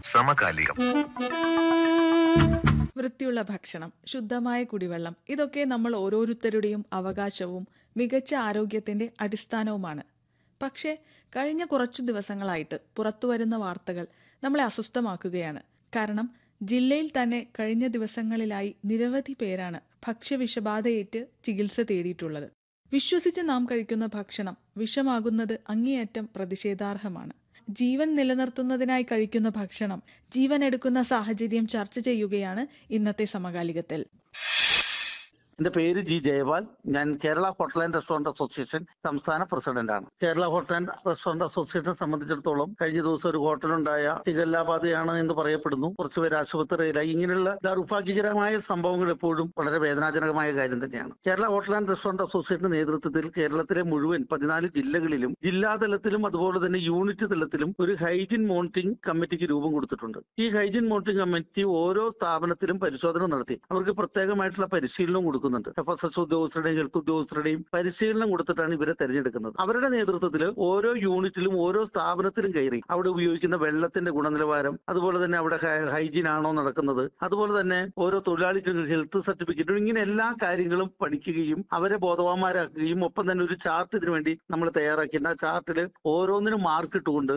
സമകാലികം വൃത്തിയുള്ള ഭക്ഷണം ശുദ്ധമായ കുടിവെള്ളം ഇതൊക്കെ നമ്മൾ ഓരോരുത്തരുടെയും അവകാശവും മികച്ച ആരോഗ്യത്തിന്റെ അടിസ്ഥാനവുമാണ് പക്ഷേ കഴിഞ്ഞ കുറച്ചു ദിവസങ്ങളായിട്ട് പുറത്തുവരുന്ന വാർത്തകൾ നമ്മളെ അസ്വസ്ഥമാക്കുകയാണ് കാരണം ജില്ലയിൽ തന്നെ കഴിഞ്ഞ ദിവസങ്ങളിലായി നിരവധി പേരാണ് ഭക്ഷ്യവിഷബാധയേറ്റ് ചികിത്സ തേടിയിട്ടുള്ളത് വിശ്വസിച്ച് നാം കഴിക്കുന്ന ഭക്ഷണം വിഷമാകുന്നത് അങ്ങേയറ്റം പ്രതിഷേധാർഹമാണ് ജീവൻ നിലനിർത്തുന്നതിനായി കഴിക്കുന്ന ഭക്ഷണം ജീവൻ എടുക്കുന്ന സാഹചര്യം ചർച്ച ചെയ്യുകയാണ് ഇന്നത്തെ സമകാലികത്തിൽ എന്റെ പേര് ജി ജയപാൽ ഞാൻ Kerala hotel and restaurant association സംസ്ഥാന പ്രസിഡന്റാണ് കേരള ഹോട്ടൽ ആൻഡ് റെസ്റ്റോറന്റ് അസോസിയേഷനെ സംബന്ധിച്ചിടത്തോളം കഴിഞ്ഞ ദിവസം ഒരു ഹോട്ടലുണ്ടായ ഷിഗല്ലാബാധയാണ് എന്ന് പറയപ്പെടുന്നു കുറച്ചുപേർ ആശുപത്രിയിലായി ഇങ്ങനെയുള്ള ദൗർഭാഗ്യകരമായ സംഭവങ്ങൾ എപ്പോഴും വളരെ വേദനാജനകമായ കാര്യം തന്നെയാണ് കേരള ഹോട്ടൽ ആൻഡ് റെസ്റ്റോറന്റ് അസോസിയേഷന്റെ നേതൃത്വത്തിൽ കേരളത്തിലെ മുഴുവൻ പതിനാല് ജില്ലകളിലും ജില്ലാതലത്തിലും അതുപോലെ തന്നെ യൂണിറ്റ് തലത്തിലും ഒരു ഹൈജീൻ മോണിറ്ററിംഗ് കമ്മിറ്റിക്ക് രൂപം കൊടുത്തിട്ടുണ്ട് ഈ ഹൈജീൻ മോണിറ്ററിംഗ് കമ്മിറ്റി ഓരോ സ്ഥാപനത്തിലും പരിശോധന നടത്തി അവർക്ക് പ്രത്യേകമായിട്ടുള്ള പരിശീലനം കൊടുക്കുന്നുണ്ട് എഫ് എസ് എസ് ഉദ്യോഗസ്ഥരുടെയും ഹെൽത്ത് ഉദ്യോഗസ്ഥരുടെയും പരിശീലനം കൊടുത്തിട്ടാണ് ഇവരെ തെരഞ്ഞെടുക്കുന്നത് അവരുടെ നേതൃത്വത്തിൽ ഓരോ യൂണിറ്റിലും ഓരോ സ്ഥാപനത്തിലും കയറി അവിടെ ഉപയോഗിക്കുന്ന വെള്ളത്തിന്റെ ഗുണനിലവാരം അതുപോലെ തന്നെ അവിടെ ഹൈജീൻ ആണോ നടക്കുന്നത് അതുപോലെ തന്നെ ഓരോ തൊഴിലാളിക്കും ഹെൽത്ത് സർട്ടിഫിക്കറ്റും ഇങ്ങനെ എല്ലാ കാര്യങ്ങളും പഠിക്കുകയും അവരെ ബോധവാന്മാരാക്കുകയും ഒപ്പം തന്നെ ഒരു ചാർട്ട് ഇതിനു വേണ്ടി നമ്മൾ തയ്യാറാക്കിയിട്ട് ആ ചാർട്ടിൽ ഓരോന്നിനും മാർക്ക് ഇട്ടുകൊണ്ട്